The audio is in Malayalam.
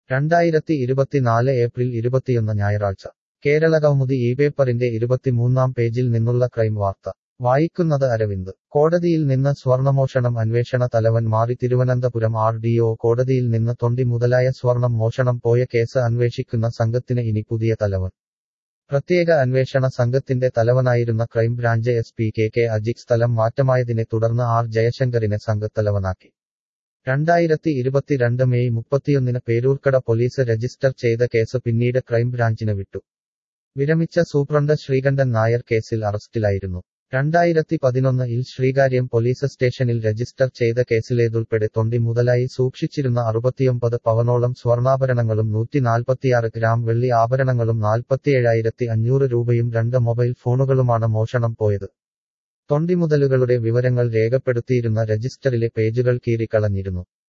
രണ്ടായിരത്തി ഇരുപത്തിനാല് ഏപ്രിൽ ഇരുപത്തിയൊന്ന് ഞായറാഴ്ച കേരള കൗമുദി ഈ പേപ്പറിന്റെ ഇരുപത്തിമൂന്നാം പേജിൽ നിന്നുള്ള ക്രൈം വാർത്ത വായിക്കുന്നത് അരവിന്ദ് കോടതിയിൽ നിന്ന് സ്വർണമോഷണം അന്വേഷണ തലവൻ മാറി തിരുവനന്തപുരം ആർ ഡി ഒ കോടതിയിൽ നിന്ന് തൊണ്ടി മുതലായ സ്വർണം മോഷണം പോയ കേസ് അന്വേഷിക്കുന്ന സംഘത്തിന് ഇനി പുതിയ തലവൻ പ്രത്യേക അന്വേഷണ സംഘത്തിന്റെ തലവനായിരുന്ന crime branch S P K K Ajik സ്ഥലം മാറ്റമായതിനെ തുടർന്ന് ആർ ജയശങ്കറിനെ സംഘത്തലവനാക്കി രണ്ടായിരത്തി ഇരുപത്തിരണ്ട് മെയ് മുപ്പത്തിയൊന്നിന് പേരൂർക്കട പോലീസ് രജിസ്റ്റർ ചെയ്ത കേസ് പിന്നീട് ക്രൈംബ്രാഞ്ചിന് വിട്ടു വിരമിച്ച സൂപ്രണ്ട് ശ്രീകണ്ഠൻ നായർ കേസിൽ അറസ്റ്റിലായിരുന്നു രണ്ടായിരത്തി പതിനൊന്നിൽ ശ്രീകാര്യം പോലീസ് സ്റ്റേഷനിൽ രജിസ്റ്റർ ചെയ്ത കേസിലേതുൾപ്പെടെ തൊണ്ടി മുതലായി സൂക്ഷിച്ചിരുന്ന അറുപത്തിയൊമ്പത് പവനോളം സ്വർണ്ണാഭരണങ്ങളും നൂറ്റി നാൽപ്പത്തിയാറ് ഗ്രാം വെള്ളി ആഭരണങ്ങളും നാൽപ്പത്തിയേഴായിരത്തി അഞ്ഞൂറ് രൂപയും രണ്ട് മൊബൈൽ ഫോണുകളുമാണ് മോഷണം പോയത് തൊണ്ടിമുതലുകളുടെ വിവരങ്ങൾ രേഖപ്പെടുത്തിയിരുന്ന രജിസ്റ്ററിലെ പേജുകൾ കീറിക്കളഞ്ഞിരുന്നു